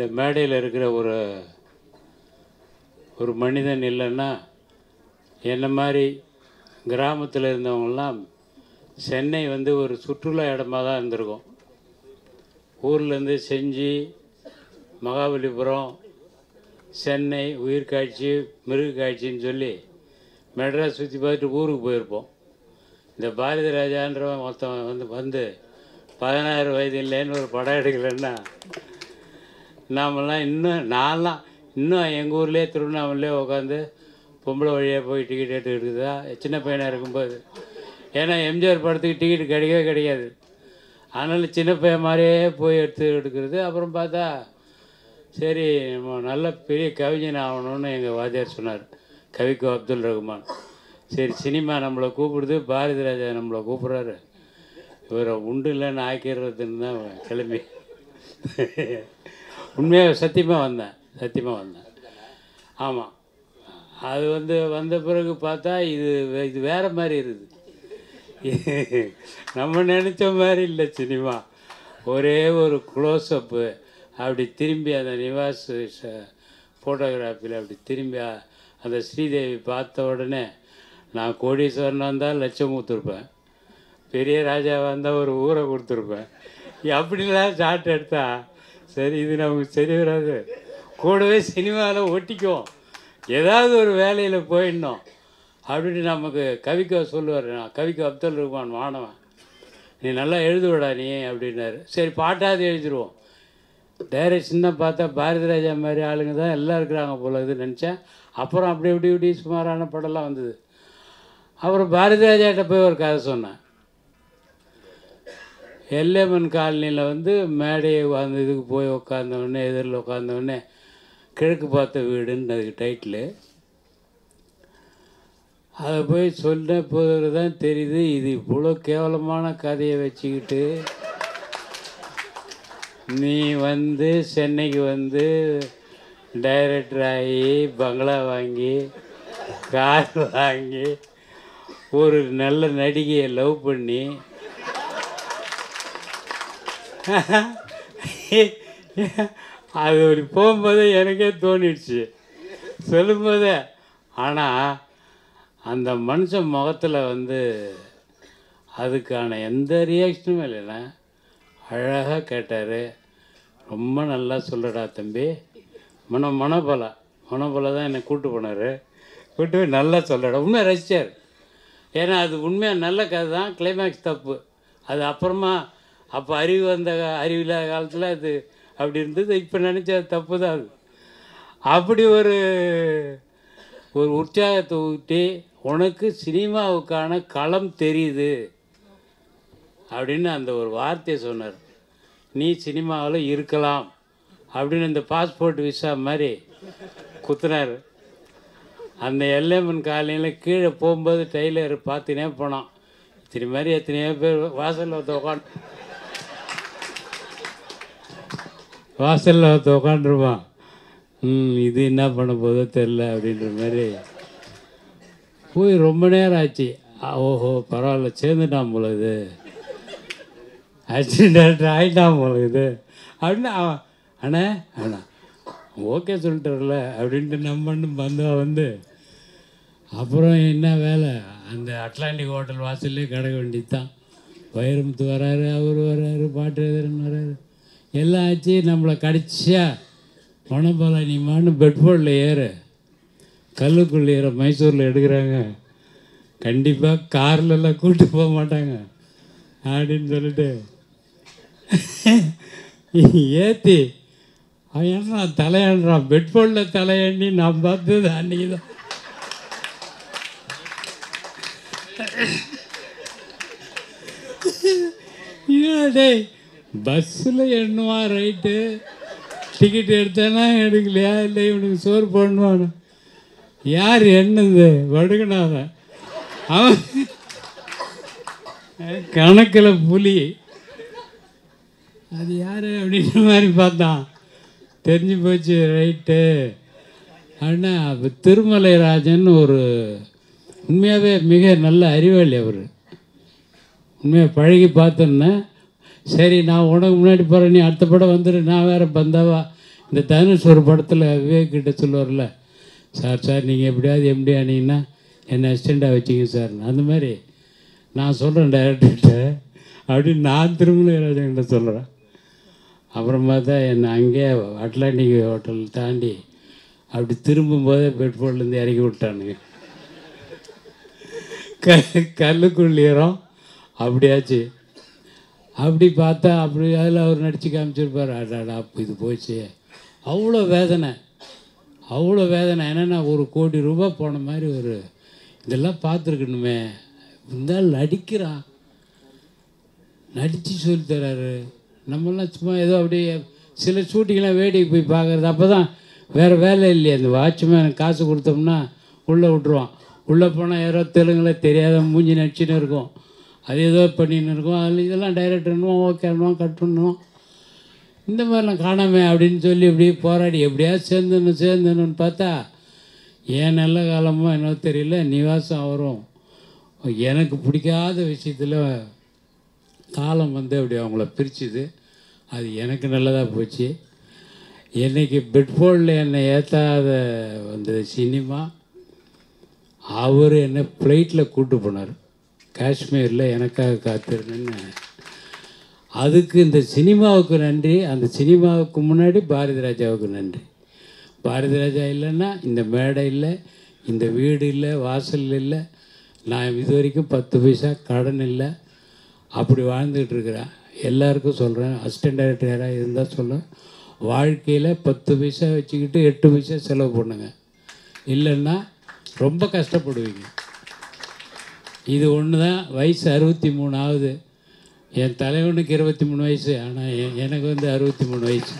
இந்த மேடையில் இருக்கிற ஒரு ஒரு மனிதன் இல்லைன்னா என்ன மாதிரி கிராமத்தில் இருந்தவங்கெல்லாம் சென்னை வந்து ஒரு சுற்றுலா இடமா தான் இருந்திருக்கும் ஊர்லேருந்து செஞ்சி மகாபலிபுரம் சென்னை உயிர்காட்சி மிருகக்காட்சின்னு சொல்லி மெட்ராஸ் சுற்றி பார்த்துட்டு ஊருக்கு போயிருப்போம் இந்த பாரதி ராஜான்றவன் மொத்தம் வந்து வந்து பதினாறு வயது இல்லைன்னு ஒரு படம் எடுக்கலைன்னா நாமெல்லாம் இன்னும் நான்லாம் இன்னும் எங்கள் ஊர்லேயே திருவண்ணாமலையே உட்காந்து பொம்பளை வழியாக போய் டிக்கெட் எடுத்து எடுக்குதா சின்ன பையனாக இருக்கும்போது ஏன்னா எம்ஜிஆர் படத்துக்கு டிக்கெட் கிடைக்கவே கிடைக்காது அதனால் சின்ன பையன் மாதிரியே போய் எடுத்து எடுக்கிறது அப்புறம் பார்த்தா சரி நம்ம நல்ல பெரிய கவிஞன் ஆகணும்னு எங்கள் வாத்தியார் சொன்னார் கவிக்கு அப்துல் ரஹ்மான் சரி சினிமா நம்மளை கூப்பிடுது பாரதி ராஜா நம்மளை கூப்பிட்றாரு இவரை உண்டு இல்லைன்னு ஆக்கிடுறதுன்னு தான் கிளம்பி உண்மையாக சத்தியமாக வந்தேன் சத்தியமாக வந்தேன் ஆமாம் அது வந்து வந்த பிறகு பார்த்தா இது வே- இது வேறு மாதிரி இருக்குது நம்ம நினச்ச மாதிரி இல்லை சினிமா ஒரே ஒரு க்ளோஸ்அப்பு அப்படி திரும்பி அந்த நிவாஸ் ஃபோட்டோகிராஃபியில் அப்படி திரும்பி அ- அந்த ஸ்ரீதேவி பார்த்த உடனே நான் கோடீஸ்வரன் வந்தால் லட்சம் கொடுத்துருப்பேன் பெரிய ராஜா வந்தால் ஒரு ஊரை கொடுத்துருப்பேன் அப்படிலாம் ஷாட் எடுத்தா சரி இது நமக்கு சரி வராது கூடவே சினிமாவில் ஒட்டிக்குவோம் ஏதாவது ஒரு வேலையில் போயிடணும் அப்படின்னு நமக்கு கவிக்கோ சொல்லுவார் நான் கவிக்கோ அப்துல் ரஹ்மான் மாணவன் நீ நல்லா எழுதுவடா நீ அப்படின்னாரு சரி பாட்டாவது எழுதிடுவோம் டைரக்ஷன் தான் பார்த்தா பாரதி ராஜா மாதிரி ஆளுங்க தான் எல்லாம் இருக்கிறாங்க போல இது நினச்சேன் அப்புறம் அப்படி இப்படி இப்படி சுமாரான படம்லாம் வந்தது அப்புறம் பாரதி ராஜாட்ட போய் ஒரு கதை சொன்னேன் எல்லேமன் காலனியில் வந்து மேடையை அந்த இதுக்கு போய் உட்காந்தவுடனே எதிரில் உட்காந்தவுடனே கிழக்கு பார்த்த வீடுன்னு அதுக்கு டைட்டிலு அதை போய் சொன்ன போது தான் தெரியுது இது இவ்வளோ கேவலமான கதையை வச்சுக்கிட்டு நீ வந்து சென்னைக்கு வந்து டைரக்டர் ஆகி பங்களா வாங்கி கார் வாங்கி ஒரு நல்ல நடிகையை லவ் பண்ணி அது ஒரு போகும்போது எனக்கே தோணிடுச்சு சொல்லும்போதே ஆனால் அந்த மனுஷன் முகத்தில் வந்து அதுக்கான எந்த ரியாக்ஷனும் இல்லைண்ணா அழகாக கேட்டார் ரொம்ப நல்லா சொல்லுடா தம்பி மன மனபலா மனபலா தான் என்னை கூட்டு போனார் கூட்டு போய் நல்லா சொல்லடா உண்மையாக ரசித்தார் ஏன்னா அது உண்மையாக நல்ல கதை தான் கிளைமேக்ஸ் தப்பு அது அப்புறமா அப்போ அறிவு வந்த கா- அறிவில்லாத காலத்தில் அது அப்படி இருந்தது இப்போ நினச்சா தப்பு தான் அது அப்படி ஒரு ஒரு உற்சாகத்தை ஊட்டி உனக்கு சினிமாவுக்கான களம் தெரியுது அப்படின்னு அந்த ஒரு வார்த்தையை சொன்னார் நீ சினிமாவில் இருக்கலாம் அப்படின்னு இந்த பாஸ்போர்ட் விசா மாதிரி குத்துனார் அந்த எல்எம்என் காலையில் கீழே போகும்போது டெய்லர் பார்த்துனே போனான் இத்தனை மாதிரி எத்தனையோ பேர் வாசலில் ஒருத்த உட்காந்து வாசலில் ஒருத்த உட்காந்துருப்பான் ம் இது என்ன பண்ண போதோ தெரில அப்படின்ற மாதிரி போய் ரொம்ப நேரம் ஆச்சு ஆ, ஓஹோ பரவாயில்ல சேர்ந்துட்டான் போல இது ஆக்சிடென்ட் ஆகிட்டான் போல இது அப்படின்னு அவன் அண்ணே அண்ணா ஓகே சொல்லிட்டார்ல அப்படின்ட்டு நம்ம பந்தவா வந்து அப்புறம் என்ன வேலை அந்த அட்லாண்டிக் ஹோட்டல் வாசல்லே கிடக்க வேண்டியது தான் வைரமுத்து வராரு அவர் வராரு பாட்டு எழுதுறன் வராரு எல்லாம் ஆச்சு நம்மளை கடிச்சியா மணப்பாலா நீ மான்னு பெட்ஃபோர்டில் ஏறு கல்லுக்குள்ள ஏற மைசூரில் எடுக்கிறாங்க கண்டிப்பாக கார்லெல்லாம் கூட்டி போக மாட்டாங்க அப்படின்னு சொல்லிட்டு ஏற்றி அவன் என்ன தலையாடுறான் பெட்ஃபோர்டில் தலையாண்டி நான் பார்த்தது அன்றைக்கி தான் ஏன் டேய் பஸ்ஸில் எண்ணுவா ரைட்டு டிக்கெட் எடுத்தானா எடுக்கலையா இல்லை இவனுக்கு சோறு போடணுவானு யார் எண்ணுது வடுகனாவன் அவன் கணக்கில் புலி அது யார் அப்படின்ற மாதிரி பார்த்தான் தெரிஞ்சு போச்சு ரைட்டு அண்ணா அப்போ திருமலை ராஜன் ஒரு உண்மையாகவே மிக நல்ல அறிவாளி அவர் உண்மையாக பழகி பார்த்தோன்னே சரி நான் உனக்கு முன்னாடி போகிறேன் நீ அடுத்த படம் வந்துடு நான் வேறு பந்தாவா இந்த தனுஷ் ஒரு படத்தில் விவேக் கிட்ட சொல்லுவார்ல சார் சார் நீங்கள் எப்படியாவது எம்டி ஆனீங்கன்னா என்னை அசிஸ்டண்ட்டாக வச்சிங்க சார் அந்த மாதிரி நான் சொல்கிறேன் டைரக்டர்கிட்ட அப்படின்னு நான் திருமலைராஜன்கிட்ட சொல்கிறேன் அப்புறமா தான் என்னை அங்கேயே அட்லாண்டிக் ஹோட்டல் தாண்டி அப்படி திரும்பும்போதே பெட்ரோல்லேருந்து இறக்கி விட்டானுங்க க கல்லுக்குள்ளீரம் அப்படியாச்சு அப்படி பார்த்தா அப்படி அதில் அவர் நடித்து காமிச்சிருப்பார் அடாடா இது போச்சு அவ்வளோ வேதனை அவ்வளோ வேதனை என்னென்னா ஒரு கோடி ரூபாய் போன மாதிரி ஒரு இதெல்லாம் பார்த்துருக்கணுமே இந்த ஆள் நடிக்கிறான் நடித்து சொல்லி தராரு நம்மளாம் சும்மா ஏதோ அப்படியே சில ஷூட்டிங்லாம் வேடிக்கை போய் பார்க்குறது அப்போ தான் வேறு வேலை இல்லையே அந்த வாட்ச்மேன் காசு கொடுத்தோம்னா உள்ளே விட்ருவான் உள்ளே போனால் யாரோ தெலுங்குல தெரியாத மூஞ்சி நடிச்சுன்னு இருக்கும் அது ஏதோ பண்ணின்னு இருக்கும் அதில் இதெல்லாம் டைரக்டர்னுவோம் ஓகேன்னுவோம் கட் பண்ணுவோம் இந்த மாதிரிலாம் காணாமே அப்படின்னு சொல்லி இப்படியே போராடி எப்படியாவது சேர்ந்துன்னு சேர்ந்துன்னு பார்த்தா ஏன் நல்ல காலமோ என்னவோ தெரியல நிவாசம் வரும் எனக்கு பிடிக்காத விஷயத்தில் காலம் வந்து அப்படி அவங்கள பிரிச்சுது அது எனக்கு நல்லதாக போச்சு என்னைக்கு பெட்ஃபோல்டில் என்னை ஏற்றாத வந்தது சினிமா அவர் என்னை ஃப்ளைட்டில் கூட்டு போனார் காஷ்மீரில் எனக்காக காத்திருந்தேன்னு அதுக்கு இந்த சினிமாவுக்கு நன்றி அந்த சினிமாவுக்கு முன்னாடி பாரதி ராஜாவுக்கு நன்றி பாரதி ராஜா இல்லைன்னா இந்த மேடை இல்லை இந்த வீடு இல்லை வாசல் இல்லை நான் இது வரைக்கும் பத்து பைசா கடன் இல்லை அப்படி வாழ்ந்துக்கிட்டு இருக்கிறேன் எல்லாருக்கும் சொல்கிறேன் அசிஸ்டன்ட் டைரக்டர் யாராவது இருந்தால் சொல்ல வாழ்க்கையில் பத்து பைசா வச்சுக்கிட்டு எட்டு பைசா செலவு பண்ணுங்க இல்லைன்னா ரொம்ப கஷ்டப்படுவீங்க இது ஒன்று தான் வயசு அறுபத்தி மூணு ஆகுது என் தலைவனுக்கு இருபத்தி மூணு வயசு ஆனால் எனக்கு வந்து அறுபத்தி மூணு வயசு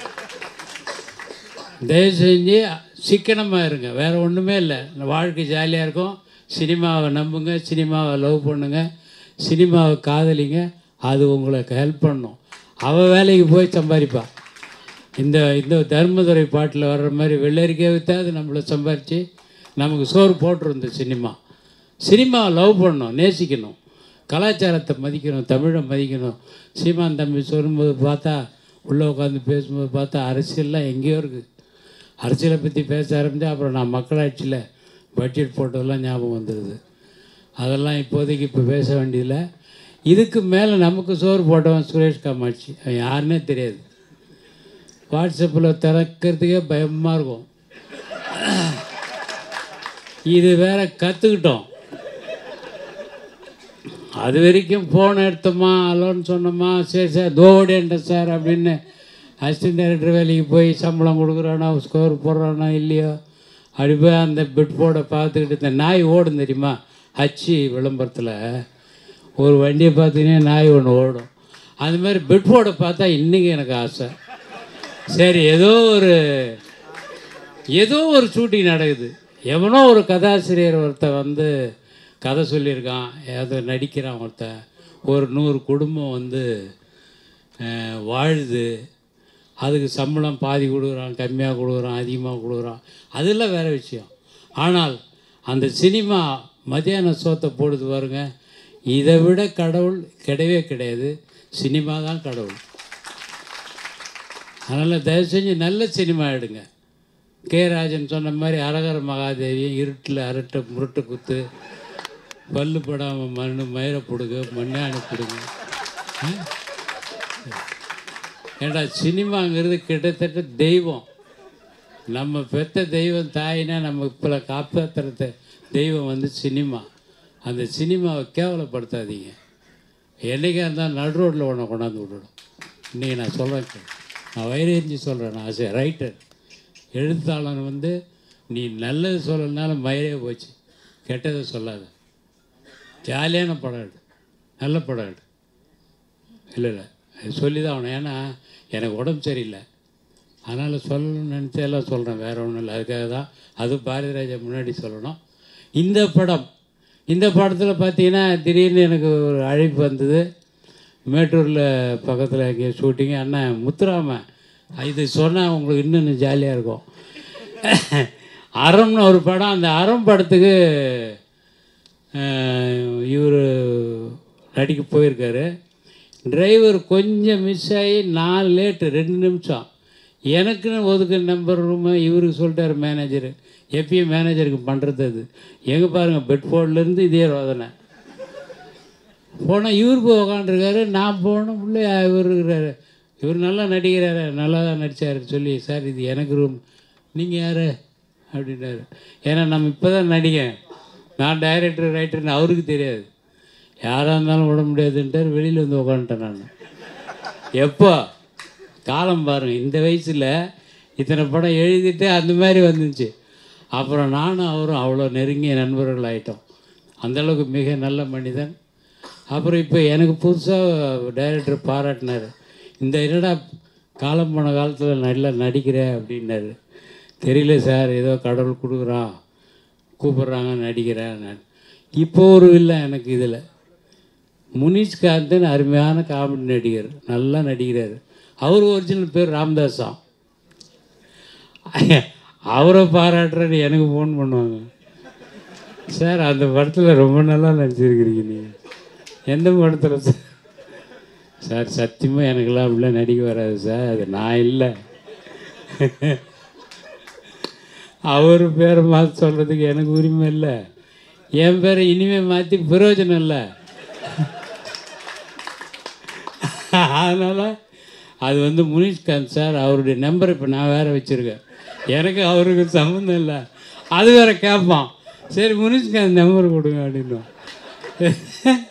தயவு செஞ்சு சிக்கனமாக இருங்க வேறு ஒன்றுமே இல்லை வாழ்க்கை ஜாலியாக இருக்கும் சினிமாவை நம்புங்க சினிமாவை லவ் பண்ணுங்க சினிமாவை காதலிங்க அது உங்களுக்கு ஹெல்ப் பண்ணும் அவள் வேலைக்கு போய் சம்பாதிப்பா இந்த இந்த தர்மதுரை பாட்டில் வர்ற மாதிரி வெள்ளரிக்கை விற்றாது நம்மளை சம்பாரித்து நமக்கு சோறு போட்டுரும் இந்த சினிமா சினிமாவை லவ் பண்ணணும் நேசிக்கணும் கலாச்சாரத்தை மதிக்கணும் தமிழை மதிக்கணும் சீமான் தம்பி சொல்லும்போது பார்த்தா உள்ளே உட்காந்து பேசும்போது பார்த்தா அரசியல்லாம் எங்கேயோ இருக்குது அரசியலை பற்றி பேச ஆரம்பித்தா அப்புறம் நான் மக்களாட்சியில் பட்ஜெட் போட்டதெல்லாம் ஞாபகம் வந்துடுது அதெல்லாம் இப்போதைக்கு இப்போ பேச வேண்டியதில்லை இதுக்கு மேலே நமக்கு சோறு போட்டவன் சுரேஷ் காமாட்சி அவன் யாருன்னே தெரியாது வாட்ஸ்அப்பில் திறக்கிறதுக்கே பயமாக இருக்கும் இது வேற கற்றுக்கிட்டோம் அது வரைக்கும் ஃபோன் எடுத்தோமா அலோன்னு சொன்னோமா சரி சார் தோடின்ற சார் அப்படின்னு அசிஸ்டன்ட் டைரக்டர் வேலைக்கு போய் சம்பளம் கொடுக்குறானா ஸ்கோர் போடுறானா இல்லையோ அப்படி போய் அந்த பெட் போர்டை பார்த்துக்கிட்டு இந்த நாய் ஓடும் தெரியுமா ஹச்சி விளம்பரத்தில் ஒரு வண்டியை பார்த்தீங்கன்னா நாய் ஒன்று ஓடும் அந்த மாதிரி பெட் போர்டை பார்த்தா இன்றைக்கி எனக்கு ஆசை சரி ஏதோ ஒரு ஏதோ ஒரு ஷூட்டிங் நடக்குது எவனோ ஒரு கதாசிரியர் ஒருத்தன் வந்து கதை சொல்லியிருக்கான் ஏதோ நடிக்கிறான் ஒருத்தன் ஒரு நூறு குடும்பம் வந்து அஹ், வாழுது அதுக்கு சம்பளம் பாதி கொடுக்குறான் கம்மியாக கொடுக்குறான் அதிகமாக கொடுக்குறான் அதெல்லாம் வேறு விஷயம் ஆனால் அந்த சினிமா மத்தியான சோத்தை போடுது பாருங்க இதை விட கடவுள் கிடையவே கிடையாது சினிமா தான் கடவுள் அதனால் தயவு செஞ்சு நல்ல சினிமா எடுங்க கே ராஜன் சொன்ன மாதிரி அரகர மகாதேவி இருட்டில் அரட்டை முரட்டு குத்து பல்லு படாமல் மண்ணு மயிரை பிடுங்க மண்ணாணி பிடுங்க ஆ? ஏண்டா சினிமாங்கிறது கிட்டத்தட்ட தெய்வம் நம்ம பெத்த தெய்வம் தாயினா நம்ம இப்போ காப்பாற்றுற தெய்வம் வந்து சினிமா அந்த சினிமாவை கேவலப்படுத்தாதீங்க என்றைக்கா இருந்தால் நடு ரோட்டில் ஒன்று கொண்டாந்து விடணும் இன்றைக்கி நான் சொல்கிறேன் நான் வயிறெறிஞ்சு சொல்கிறேன் நான் ஆசை ரைட்டர் எழுத்தாளன் வந்து நீ நல்லது சொல்லனாலும் மயிரே போச்சு கெட்டதை சொல்லாத ஜாலியான படம் எடு நல்ல படம் எடு இல்லை இல்லை அது சொல்லி தான் ஆகணும் ஏன்னா எனக்கு உடம்பு சரியில்லை அதனால் சொல்லணும்னு நினச்சா எல்லாம் சொல்கிறேன் வேறு ஒன்றும் இல்லை அதுக்காக தான் அதுவும் பாரதி ராஜா முன்னாடி சொல்லணும் இந்த படம் இந்த படத்தில் பார்த்தீங்கன்னா திடீர்னு எனக்கு ஒரு அழைப்பு வந்தது மேட்டூரில் பக்கத்தில் எங்கேயோ ஷூட்டிங்கு அண்ணன் முத்துராமன் இது சொன்னால் உங்களுக்கு இன்னும் ஜாலியாக இருக்கும் அறம்னு ஒரு படம் அந்த அறம் படத்துக்கு இவர் நடிக்க போயிருக்காரு டிரைவர் கொஞ்சம் மிஸ் ஆகி நாலு லேட்டு ரெண்டு நிமிஷம் எனக்குன்னு ஒதுக்க நம்பர் ரூமு இவருக்கு சொல்லிட்டார் மேனேஜர் எப்பயும் மேனேஜருக்கு பண்ணுறது அது எங்கே பாருங்கள் பெட்ஃபோர்ட்லேருந்து இதே ரோதனை போனால் இவர் போய் உக்காண்டிருக்காரு நான் போனேன் உள்ளே இவர் இருக்கிறாரு இவர் நல்லா நடிக்கிறாரு நல்லா தான் நடித்தார் சொல்லி சார் இது எனக்கு ரூம் நீங்கள் யார் அப்படின்னாரு ஏன்னா நம்ம இப்போ தான் நடிகன் நான் டைரக்டர் ரைட்டர்னு அவருக்கு தெரியாது யாராக இருந்தாலும் விட முடியாதுன்ட்டார் வெளியில் வந்து உக்காந்துட்டேன் நான் எப்போ காலம் பாருங்க இந்த வயசில் இத்தனை படம் எழுதிட்டு அந்த மாதிரி வந்துச்சு அப்புறம் நானும் அவரும் அவ்வளோ நெருங்கிய நண்பர்கள் ஆயிட்டோம் அந்தளவுக்கு மிக நல்ல மனிதன் அப்புறம் இப்போ எனக்கு புதுசாக டைரக்டர் பாராட்டினார் இந்த என்னடா காலம் போன காலத்தில் நல்லா நடிக்கிற அப்படின்னாரு தெரியல சார் ஏதோ கடவுள் கொடுக்குறான் கூப்பிட்றாங்க நடிக்கிறேன் நான் இப்போ ஒரு இல்லை எனக்கு இதில் முனிஷ்காந்தன் அருமையான காமெடி நடிகர் நல்லா நடிக்கிறார் அவர் ஒரிஜினல் பேர் ராம்தாஸாம் அவரை பாராட்டுறேன்னு எனக்கு ஃபோன் பண்ணுவாங்க சார் அந்த படத்தில் ரொம்ப நல்லா நடிச்சிருக்கிறீங்க நீங்கள் எந்த படத்தில் சார் சார் சத்தியமாக எனக்கெல்லாம் அப்படிலாம் நடிக்க வராது சார் அது நான் இல்லை அவர் பேரை மாற்றி சொல்கிறதுக்கு எனக்கு உரிமை இல்லை என் பேரை இனிமேல் மாற்றி பிரயோஜனம் இல்லை அதனால் அது வந்து முனிஷ்காந்த் சார் அவருடைய நம்பர் இப்போ நான் வேறு வச்சுருக்கேன் எனக்கு அவருக்கு சம்மந்தம் இல்லை அது வேற கேட்பான் சரி முனிஷ்காந்த் நம்பர் கொடுங்க அப்படின்னும்